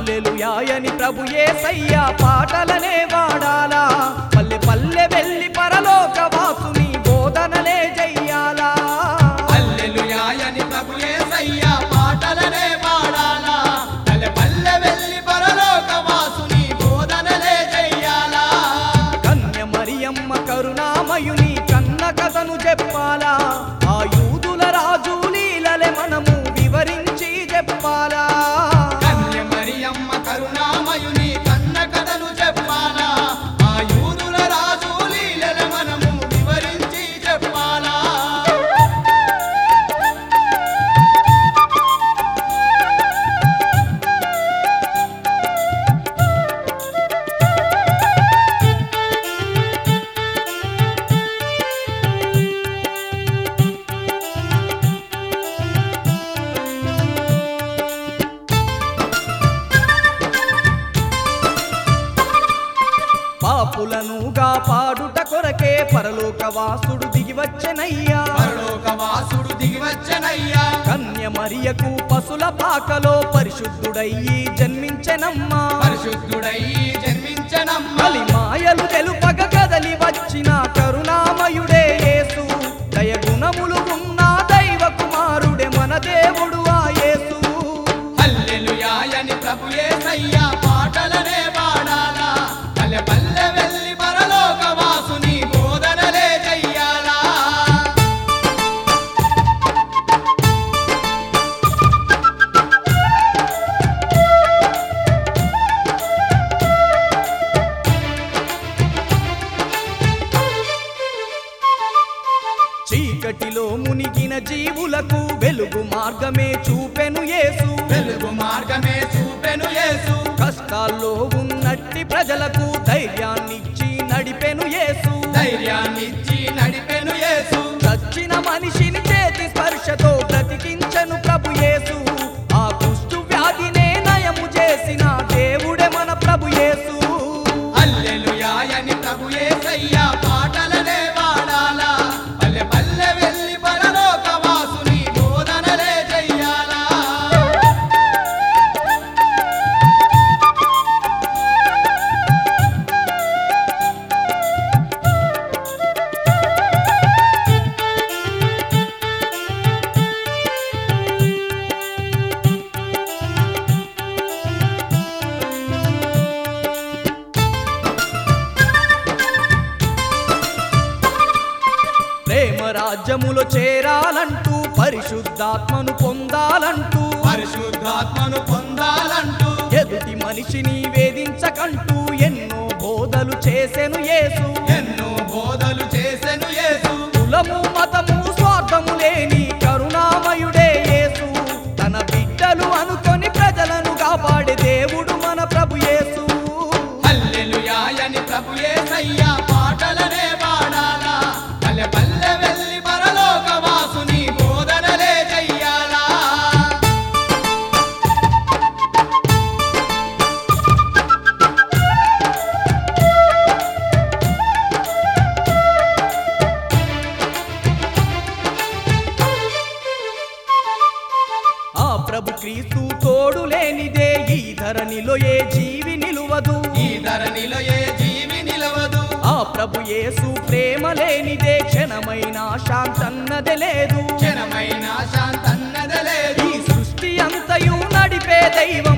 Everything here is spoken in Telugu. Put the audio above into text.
హల్లెలూయాయని ప్రభు యేసయ్య పాటలనే వాడాలా పల్లె పల్లె వెళ్ళి పరలోక వాసుని బోధనలే చెయ్యాలా హల్లెలూయాయని ప్రభు యేసయ్య పాటలనే పాడాలా పల్లె పల్లె వెళ్ళి పరలోక వాసుని బోధనలే చెయ్యాలా కన్య మరియమ్మ కరుణామయుని కన్న కథను చెప్పాలా ఆ యూదుల రాజు లీలలే మనము వివరించి చెప్పాలా కన్య మరియమ్మ కరుణామయుని కన్న కథను చెప్పాలా ఆ యూదుల రాజు లీలల మనము వివరించి చెప్పాలా పాపులను కాపాడుట కొరకే పరలోక వాసుడు దిగివచ్చెనయ్యా పరలోక వాసుడు దిగివచ్చనయ్యా కన్య మరియకు పశుల పాకలో పరిశుద్ధుడయ్యి జన్మించెనమ్మా పరిశుద్ధుడై జన్మించనమ్మ కలి మాయలు తెలుపగ కదలి వచ్చిన కరుణామయుడే యేసు దయ గుణములు ఉన్న దైవ కుమారుడే మన దేవుడు ఆ యేసు హల్లెలూయాయని ప్రభు యేసయ్య పాటలనే పాడాలా పల్లె పల్లె వెళ్ళి పరలోక వాసుని బోధనలే చెయ్యాలా చీకటిలో మునిగిన జీవులకు వెలుగు మార్గమే చూపెను యేసు వెలుగు మార్గమే చూపెను యేసు కష్టాల్లో ఉన్నట్టి ప్రజలకు ధైర్యాన్నిచ్చి నడిపెను యేసు ధైర్యాన్నిచ్చి నడిపెను యేసు చచ్చిన మనిషిని చేతి స్పర్శతో బ్రతికించను ప్రభు యేసు ఆ కుష్టు వ్యాధినే నయము చేసిన దేవుడే మన ప్రభు యేసు హల్లెలూయాయని ప్రభు యేసయ్య పాటలనే పాడాలా పల్లె పల్లె వెళ్ళి పరలోక వాసుని బోధనలే చెయ్యాలా ప్రేమ రాజ్యములో చేరాలంటూ పరిశుద్ధాత్మను పొందాలంటూ పరిశుద్ధాత్మను పొందాలంటూ ఎదుటి మనిషిని వేధించకంటూ ఎన్నో బోధలు చేసెను యేసు ఎన్నో బోధలు చేసెను యేసు కులము మతము స్వార్థము లేని కరుణామయుడే యేసు తన బిడ్డలు అనుకొని ప్రజలను కాపాడే దేవుడు మన ప్రభు యేసు హల్లెలూయాయని ప్రభు యేసయ్య పాటలనే పాడాలా పల్లె పల్లె వెళ్ళి పరలోక వాసుని బోధనలే చెయ్యాలా ఆ ప్రభు క్రీస్తు తోడు లేనిదే ఈ ధరణిలో ఏ జీవి నిలువదు ఈ ధరణిలో ఏ జీవి నిలవదు ఆ ప్రభు యేసు ప్రేమ లేనిదే క్షణమైన శాంతన్నదే లేదు క్షణమైన శాంతన్నదే లేదు ఈ సృష్టి అంతయు నడిపే దైవ